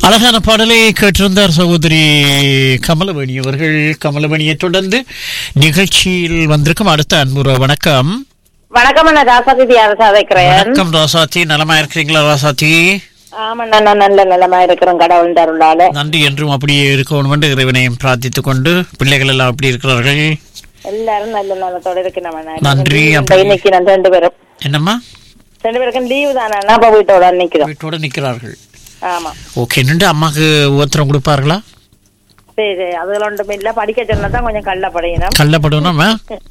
அழகான பாடலை கேட்டிருந்தார் சகோதரி கமலவேணி அவர்கள் கமலவேணியை தொடர்ந்து நிகழ்ச்சியில் வந்திருக்கும் அடுத்த அன்புற வணக்கம் வணக்கம் அண்ணா ராசாதி அரசா வைக்கிறேன் வணக்கம் ராசாத்தி நலமா இருக்கிறீங்களா ராசாத்தி ஆமாண்ணா நான் நல்ல நிலமா இருக்கிறேன் கடவுள் தருளால நன்றி என்றும் அப்படியே இருக்கணும் என்று இறைவனையும் பிரார்த்தித்துக் கொண்டு பிள்ளைகள் எல்லாம் அப்படி இருக்கிறார்கள் எல்லாரும் நல்ல நலத்தோட இருக்கணும் நன்றி, அண்ணா அப்படி- இன்னைக்கு நான் ரெண்டு பேரும் என்னம்மா ரெண்டு பேருக்கும் லீவு தானே அண்ணா அப்ப வீட்டோட நிக்கிறோம் வீட்டோட நிற்கிறார்கள் ஆமா ஓகே நின்று அம்மாக்கு உத்தரம் கொடுப்பார்களா சரி சரி அதுல ஒன்றும் இல்ல படிக்க சொன்னா தான் கொஞ்சம் கள்ளப்படையணும் கள்ளப்படணும்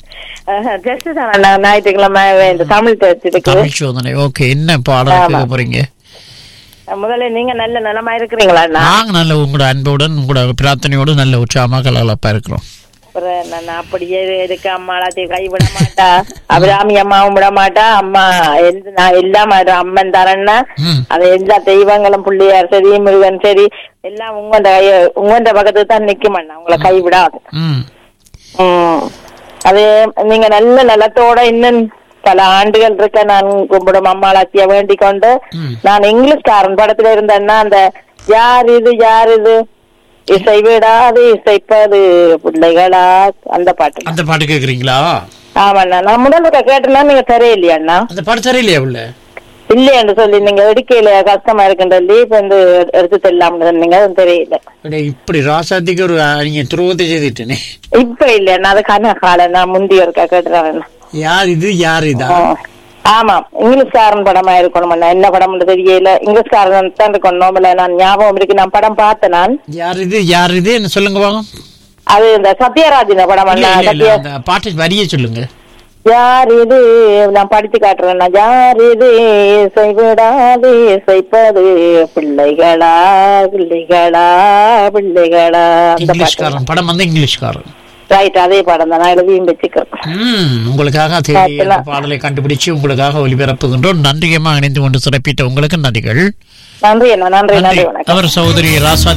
டெஸ்ட் தானே அண்ணா ஞாயிற்றுக்கிழமை இந்த தமிழ் டெஸ்ட் இருக்கு தமிழ் சோதனை ஓகே என்ன பாடம் ஆமா. கேட்க போறீங்க முதல்ல நீங்க நல்ல நிலமா இருக்கிறீங்களா அண்ணா நாங்க நல்ல உங்களோட அன்புடன் உங்களோட பிரார்த்தனையோடு நல்ல உற்சாகமாக கலகலப்பா இருக்கிறோம் அப்புறம் நான் அப்படியே இருக்கு அம்மா எல்லாத்தையும் கைவிட மாட்டா அபிராமி அம்மாவும் விட மாட்டா அம்மா எந்த நான் எல்லாம் அது அம்மன் தரேன்னா ம். அது எல்லா தெய்வங்களும் பிள்ளையார் சரி முருகன் சரி எல்லாம் உங்கண்ட கைய உங்கண்ட பக்கத்துக்கு தான் நிக்குமண்ணா உங்களை கைவிடாது ம் உம் அது நீங்க நல்ல நலத்தோட இன்னும் பல ஆண்டுகள் இருக்க நான் கும்பிடும் அம்மாளாச்சிய வேண்டிக் கொண்டு ம். நான் இங்கிலீஷ்காரன் படத்துல இருந்தேன்னா அந்த யார் இது யார் இது இசை விடாது இசைப்பது பிள்ளைகளா அந்த பாட்டு அந்த பாட்டு கேக்குறீங்களா ஆமாண்ணா நான் முதல்ல கேட்டேன்னா நீங்க தெரியலையாண்ணா அந்த பாட்டு தெரியலையா உள்ள இல்லையான்னு சொல்லி நீங்க எடுக்கையில கஷ்டமா இருக்குன்றி இப்ப வந்து எடுத்து தெரியலாம்னு சொன்னீங்க அது தெரியல அடே, இப்படி ராசாத்திக்கு ஒரு அஹ், நீங்க துரோகத்தை செய்துட்டேனே இப்ப இல்லையா அது கன காலம் நான் முந்தி ஒருக்கா கேட்டுறேன் யார் இது யார் இதா ஆமாம் இங்கிலீஷ்காரன் படமா இருக்கணும் என்ன படம்னு தெரியல இங்கிலீஷ்காரன் தான் இருக்கணும் நோம்பல நான் ஞாபகம் இருக்கு நான் படம் பார்த்தேன் நான் யார் இது யார் இது என்ன சொல்லுங்க வாங்க அது இந்த சத்யராஜின படம் இல்ல, அண்ணா இல்ல, இல்ல, சத்ய அந்த பாட்டு வரியே சொல்லுங்க யார் இது நான் படிச்சு காட்டுறேன் நான். யார் இது இசை விடாது இசைப்பது பிள்ளைகளா பிள்ளைகளா பிள்ளைகளா அந்த பாட்டு இங்கிலீஷ்காரன் படம் வந்து இங்கிலீஷ்காரன் ரைட் அதே படம் தான் நான் எழுதியும் வச்சுக்கிறேன் ம் உங்களுக்காக தேடி அந்த பாடலை கண்டுபிடிச்சு உங்களுக்காக ஒளிபரப்புகின்றோம் நன்றியமா இணைந்து கொண்டு சிறப்பித்த உங்களுக்கு நன்றிகள் நன்றி அண்ணா நன்றி நன்றி நன்றி வணக்கம் அவர் சகோதரி ராசா